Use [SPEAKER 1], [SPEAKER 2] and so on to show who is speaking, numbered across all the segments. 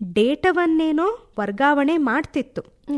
[SPEAKER 1] ಡೇಟಾವನ್ನೇನೋ ವರ್ಗಾವಣೆ ಮಾಡ್ತಿತ್ತು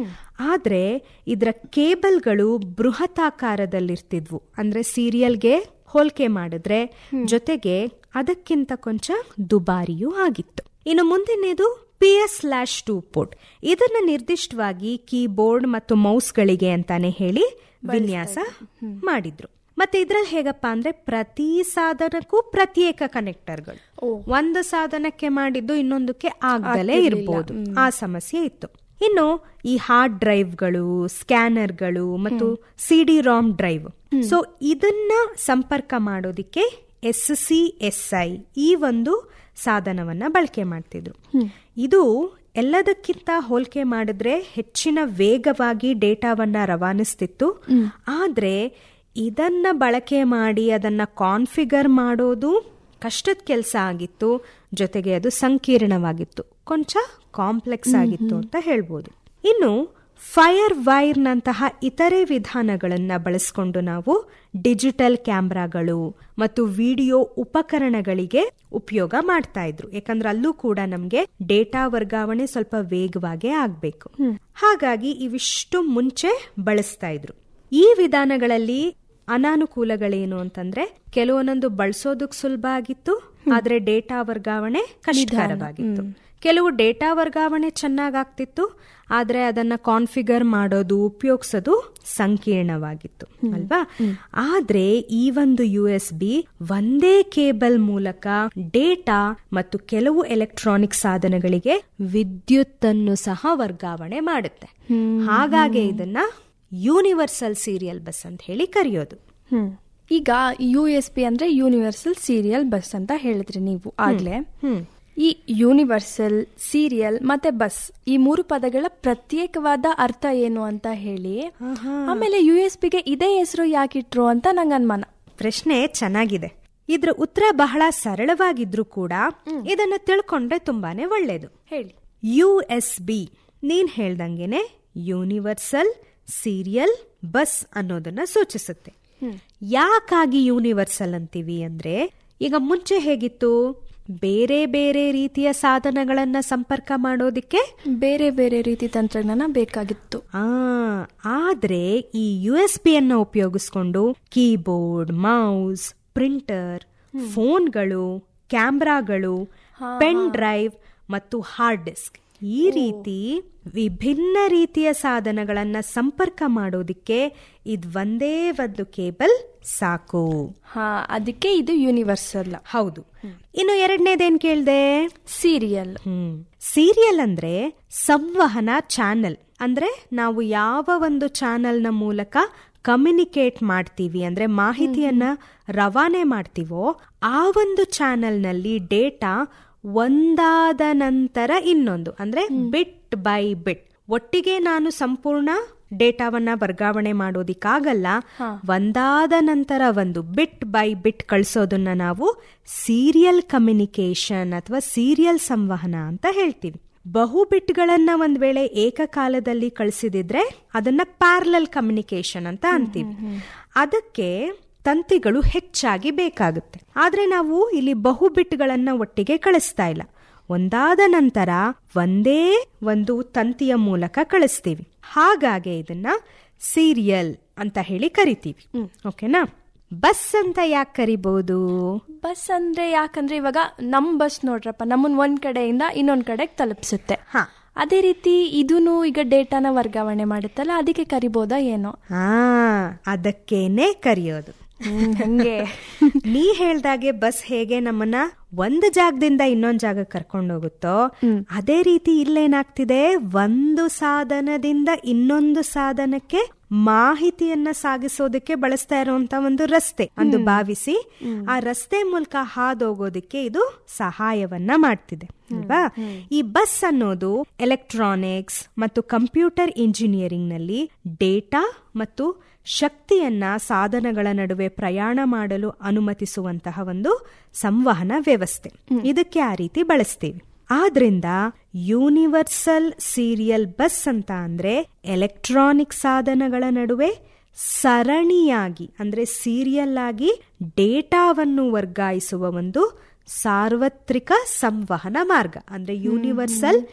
[SPEAKER 1] ಆದ್ರೆ ಇದರ ಕೇಬಲ್ಗಳು ಬೃಹತಾಕಾರದಲ್ಲಿರ್ತಿದ್ವು ಅಂದ್ರೆ ಸೀರಿಯಲ್ಗೆ ಹೋಲಿಕೆ ಮಾಡಿದ್ರೆ ಜೊತೆಗೆ ಅದಕ್ಕಿಂತ ಕೊಂಚ ದುಬಾರಿಯೂ ಆಗಿತ್ತು ಇನ್ನು ಮುಂದಿನದು P S slash two port ಇದನ್ನ ನಿರ್ದಿಷ್ಟವಾಗಿ ಕೀಬೋರ್ಡ್ ಮತ್ತು ಮೌಸ್ಗಳಿಗೆ ಅಂತಾನೆ ಹೇಳಿ ವಿನ್ಯಾಸ ಮಾಡಿದ್ರು ಮತ್ತೆ ಇದ್ರಲ್ಲಿ ಹೇಗಪ್ಪ ಅಂದ್ರೆ ಪ್ರತಿ ಸಾಧನಕ್ಕೂ ಪ್ರತ್ಯೇಕ ಕನೆಕ್ಟರ್ಗಳು ಒಂದು ಸಾಧನಕ್ಕೆ ಮಾಡಿದ್ದು ಇನ್ನೊಂದಕ್ಕೆ ಆಗದಲೇ ಇರಬಹುದು ಆ ಸಮಸ್ಯೆ ಇತ್ತು ಇನ್ನು ಈ ಹಾರ್ಡ್ ಡ್ರೈವ್ಗಳು ಸ್ಕ್ಯಾನರ್ಗಳು ಮತ್ತು ಸಿಡಿ ರಾಮ್ ಡ್ರೈವ್ ಸೊ ಇದನ್ನ ಸಂಪರ್ಕ ಮಾಡೋದಿಕ್ಕೆ ಎಸ್ ಸಿ ಎಸ್ ಐ ಈ ಒಂದು ಸಾಧನವನ್ನ ಬಳಕೆ ಮಾಡ್ತಿದ್ರು ಇದು ಎಲ್ಲದಕ್ಕಿಂತ ಹೋಲಿಕೆ ಮಾಡಿದ್ರೆ ಹೆಚ್ಚಿನ ವೇಗವಾಗಿ ಡೇಟಾವನ್ನ ರವಾನಿಸ್ತಿತ್ತು ಆದ್ರೆ ಇದನ್ನ ಬಳಕೆ ಮಾಡಿ ಅದನ್ನ ಕಾನ್ಫಿಗರ್ ಮಾಡೋದು ಕಷ್ಟದ ಕೆಲಸ ಆಗಿತ್ತು ಜೊತೆಗೆ ಅದು ಸಂಕೀರ್ಣವಾಗಿತ್ತು ಕೊಂಚ ಕಾಂಪ್ಲೆಕ್ಸ್ ಆಗಿತ್ತು ಅಂತ ಹೇಳ್ಬೋದು ಇನ್ನು ಫೈರ್ ವೈರ್ನಂತಹ ಇತರೆ ವಿಧಾನಗಳನ್ನ ಬಳಸ್ಕೊಂಡು ನಾವು ಡಿಜಿಟಲ್ ಕ್ಯಾಮ್ರಾಗಳು ಮತ್ತು ವಿಡಿಯೋ ಉಪಕರಣಗಳಿಗೆ ಉಪಯೋಗ ಮಾಡ್ತಾ ಇದ್ರು ಯಾಕಂದ್ರೆ ಅಲ್ಲೂ ಕೂಡ ನಮ್ಗೆ ಡೇಟಾ ವರ್ಗಾವಣೆ ಸ್ವಲ್ಪ ವೇಗವಾಗಿ ಆಗ್ಬೇಕು ಹಾಗಾಗಿ ಇವಿಷ್ಟು ಮುಂಚೆ ಬಳಸ್ತಾ ಇದ್ರು ಈ ವಿಧಾನಗಳಲ್ಲಿ ಅನಾನುಕೂಲಗಳೇನು ಅಂತಂದ್ರೆ ಕೆಲವೊಂದೊಂದು ಬಳಸೋದಕ್ ಸುಲಭ ಆಗಿತ್ತು ಆದ್ರೆ ಡೇಟಾ ವರ್ಗಾವಣೆ ಕಷ್ಟಕರವಾಗಿತ್ತು ಕೆಲವು ಡೇಟಾ ವರ್ಗಾವಣೆ ಚೆನ್ನಾಗಾಗ್ತಿತ್ತು ಆದ್ರೆ ಅದನ್ನ ಕಾನ್ಫಿಗರ್ ಮಾಡೋದು ಉಪಯೋಗಿಸೋದು ಸಂಕೀರ್ಣವಾಗಿತ್ತು ಅಲ್ವಾ ಆದ್ರೆ ಈ ಒಂದು ಯು ಎಸ್ ಬಿ ಒಂದೇ ಕೇಬಲ್ ಮೂಲಕ ಡೇಟಾ ಮತ್ತು ಕೆಲವು ಎಲೆಕ್ಟ್ರಾನಿಕ್ ಸಾಧನಗಳಿಗೆ ವಿದ್ಯುತ್ ಅನ್ನು ಸಹ ವರ್ಗಾವಣೆ ಮಾಡುತ್ತೆ ಹಾಗಾಗಿ ಇದನ್ನ ಯೂನಿವರ್ಸಲ್ ಸೀರಿಯಲ್ ಬಸ್ ಅಂತ ಹೇಳಿ ಕರೆಯೋದು
[SPEAKER 2] ಹ್ಮ್ ಈಗ ಯು ಎಸ್ ಪಿ ಅಂದ್ರೆ ಯೂನಿವರ್ಸಲ್ ಸೀರಿಯಲ್ ಬಸ್ ಅಂತ ಹೇಳಿದ್ರಿ ನೀವು ಆಗ್ಲೇ ಈ ಯೂನಿವರ್ಸಲ್ ಸೀರಿಯಲ್ ಮತ್ತೆ ಬಸ್ ಈ ಮೂರು ಪದಗಳ ಪ್ರತ್ಯೇಕವಾದ ಅರ್ಥ ಏನು ಅಂತ ಹೇಳಿ ಆಮೇಲೆ ಯು ಎಸ್ ಪಿಗೆ ಇದೇ ಹೆಸರು ಯಾಕಿಟ್ರು ಅಂತ ನಂಗೆ ಅನುಮಾನ
[SPEAKER 1] ಪ್ರಶ್ನೆ ಚೆನ್ನಾಗಿದೆ ಇದ್ರ ಉತ್ತರ ಬಹಳ ಸರಳವಾಗಿದ್ರು ಕೂಡ ಇದನ್ನ ತಿಳ್ಕೊಂಡ್ರೆ ತುಂಬಾನೇ ಒಳ್ಳೇದು
[SPEAKER 2] ಹೇಳಿ
[SPEAKER 1] ಯು ಎಸ್ ಬಿ ನೀನ್ ಹೇಳ್ದಂಗೆನೆ ಯೂನಿವರ್ಸಲ್ ಸೀರಿಯಲ್ ಬಸ್ ಅನ್ನೋದನ್ನ ಸೂಚಿಸುತ್ತೆ ಯಾಕಾಗಿ ಯೂನಿವರ್ಸಲ್ ಅಂತೀವಿ ಅಂದ್ರೆ ಈಗ ಮುಂಚೆ ಹೇಗಿತ್ತು ಬೇರೆ ಬೇರೆ ರೀತಿಯ ಸಾಧನಗಳನ್ನ ಸಂಪರ್ಕ ಮಾಡೋದಿಕ್ಕೆ
[SPEAKER 2] ಬೇರೆ ಬೇರೆ ರೀತಿ ತಂತ್ರಜ್ಞಾನ ಬೇಕಾಗಿತ್ತು
[SPEAKER 1] ಆ ಆದ್ರೆ ಈ ಯು ಎಸ್ ಬಿ ಅನ್ನ ಉಪಯೋಗಿಸ್ಕೊಂಡು ಕೀಬೋರ್ಡ್ ಮೌಸ್ ಪ್ರಿಂಟರ್ ಫೋನ್ಗಳು ಕ್ಯಾಮ್ರಾಗಳು ಪೆನ್ ಡ್ರೈವ್ ಮತ್ತು ಹಾರ್ಡ್ ಡಿಸ್ಕ್ ಈ ರೀತಿ ವಿಭಿನ್ನ ರೀತಿಯ ಸಾಧನಗಳನ್ನ ಸಂಪರ್ಕ ಮಾಡೋದಿಕ್ಕೆ ಇದ್ ಒಂದೇ ಒಂದು ಕೇಬಲ್ ಸಾಕು
[SPEAKER 2] ಹಾ ಅದಕ್ಕೆ ಇದು ಯೂನಿವರ್ಸಲ್
[SPEAKER 1] ಹೌದು ಇನ್ನು ಎರಡನೇದೇನ್ ಕೇಳ್ದೆ
[SPEAKER 2] ಸೀರಿಯಲ್
[SPEAKER 1] ಹ್ಮ್ ಸೀರಿಯಲ್ ಅಂದ್ರೆ ಸಂವಹನ ಚಾನೆಲ್ ಅಂದ್ರೆ ನಾವು ಯಾವ ಒಂದು ಚಾನೆಲ್ನ ಮೂಲಕ ಕಮ್ಯುನಿಕೇಟ್ ಮಾಡ್ತೀವಿ ಅಂದ್ರೆ ಮಾಹಿತಿಯನ್ನ ರವಾನೆ ಮಾಡ್ತೀವೋ ಆ ಒಂದು ಚಾನೆಲ್ನಲ್ಲಿ ಡೇಟಾ ಒಂದಾದ ನಂತರ ಇನ್ನೊಂದು ಅಂದ್ರೆ ಬಿಟ್ ಬೈ ಬಿಟ್ ಒಟ್ಟಿಗೆ ನಾನು ಸಂಪೂರ್ಣ ಡೇಟಾವನ್ನ ವರ್ಗಾವಣೆ ಮಾಡೋದಿಕ್ಕಾಗಲ್ಲ ಒಂದಾದ ನಂತರ ಒಂದು ಬಿಟ್ ಬೈ ಬಿಟ್ ಕಳಿಸೋದನ್ನ ನಾವು ಸೀರಿಯಲ್ ಕಮ್ಯುನಿಕೇಶನ್ ಅಥವಾ ಸೀರಿಯಲ್ ಸಂವಹನ ಅಂತ ಹೇಳ್ತೀವಿ ಬಹು ಬಿಟ್ಗಳನ್ನ ಒಂದ್ ವೇಳೆ ಏಕಕಾಲದಲ್ಲಿ ಕಳಿಸಿದಿದ್ರೆ ಅದನ್ನ ಪ್ಯಾರಲಲ್ ಕಮ್ಯುನಿಕೇಶನ್ ಅಂತ ಅಂತೀವಿ ಅದಕ್ಕೆ ತಂತಿಗಳು ಹೆಚ್ಚಾಗಿ ಬೇಕಾಗುತ್ತೆ ಆದ್ರೆ ನಾವು ಇಲ್ಲಿ ಬಹು ಬಿಟ್ಗಳನ್ನ ಒಟ್ಟಿಗೆ ಕಳಿಸ್ತಾ ಇಲ್ಲ ಒಂದಾದ ನಂತರ ಒಂದೇ ಒಂದು ತಂತಿಯ ಮೂಲಕ ಕಳಿಸ್ತೀವಿ ಹಾಗಾಗಿ ಇದನ್ನ ಸೀರಿಯಲ್ ಅಂತ ಹೇಳಿ ಕರಿತೀವಿ ಓಕೆನಾ ಬಸ್ ಅಂತ ಯಾಕೆ ಕರಿಬಹುದು
[SPEAKER 2] ಬಸ್ ಅಂದ್ರೆ ಯಾಕಂದ್ರೆ ಇವಾಗ ನಮ್ ಬಸ್ ನೋಡ್ರಪ್ಪ ನಮ್ಮನ್ ಒಂದ್ ಕಡೆಯಿಂದ ಇನ್ನೊಂದ್ ಕಡೆಗೆ ತಲುಪಿಸುತ್ತೆ
[SPEAKER 1] ಹಾ
[SPEAKER 2] ಅದೇ ರೀತಿ ಇದೂನು ಈಗ ಡೇಟಾನ ವರ್ಗಾವಣೆ ಮಾಡುತ್ತಲ್ಲ ಅದಕ್ಕೆ ಕರಿಬೋದಾ ಏನೋ
[SPEAKER 1] ಹಾ ಅದಕ್ಕೇನೆ ಕರೆಯೋದು
[SPEAKER 2] ಹಂಗೆ
[SPEAKER 1] ನೀ ಹೇಳ್ದಾಗೆ ಬಸ್ ಹೇಗೆ ನಮ್ಮನ್ನ ಒಂದು ಜಾಗದಿಂದ ಇನ್ನೊಂದ್ ಜಾಗಕ್ಕೆ ಕರ್ಕೊಂಡು ಹೋಗುತ್ತೋ ಅದೇ ರೀತಿ ಇಲ್ಲೇನಾಗ್ತಿದೆ ಒಂದು ಸಾಧನದಿಂದ ಇನ್ನೊಂದು ಸಾಧನಕ್ಕೆ ಮಾಹಿತಿಯನ್ನ ಸಾಗಿಸೋದಕ್ಕೆ ಬಳಸ್ತಾ ಇರುವಂತ ಒಂದು ರಸ್ತೆ ಅಂದು ಭಾವಿಸಿ ಆ ರಸ್ತೆ ಮೂಲಕ ಹಾದೋಗೋದಕ್ಕೆ ಇದು ಸಹಾಯವನ್ನ ಮಾಡ್ತಿದೆ ಅಲ್ವಾ ಈ ಬಸ್ ಅನ್ನೋದು ಎಲೆಕ್ಟ್ರಾನಿಕ್ಸ್ ಮತ್ತು ಕಂಪ್ಯೂಟರ್ ಇಂಜಿನಿಯರಿಂಗ್ ನಲ್ಲಿ ಡೇಟಾ ಮತ್ತು ಶಕ್ತಿಯನ್ನ ಸಾಧನಗಳ ನಡುವೆ ಪ್ರಯಾಣ ಮಾಡಲು ಅನುಮತಿಸುವಂತಹ ಒಂದು ಸಂವಹನ ವ್ಯವಸ್ಥೆ ಇದಕ್ಕೆ ಆ ರೀತಿ ಬಳಸ್ತೀವಿ ಆದ್ರಿಂದ ಯೂನಿವರ್ಸಲ್ ಸೀರಿಯಲ್ ಬಸ್ ಅಂತ ಅಂದ್ರೆ ಎಲೆಕ್ಟ್ರಾನಿಕ್ ಸಾಧನಗಳ ನಡುವೆ ಸರಣಿಯಾಗಿ ಅಂದ್ರೆ ಸೀರಿಯಲ್ ಆಗಿ ಡೇಟಾವನ್ನು ವರ್ಗಾಯಿಸುವ ಒಂದು ಸಾರ್ವತ್ರಿಕ ಸಂವಹನ ಮಾರ್ಗ ಅಂದ್ರೆ ಯೂನಿವರ್ಸಲ್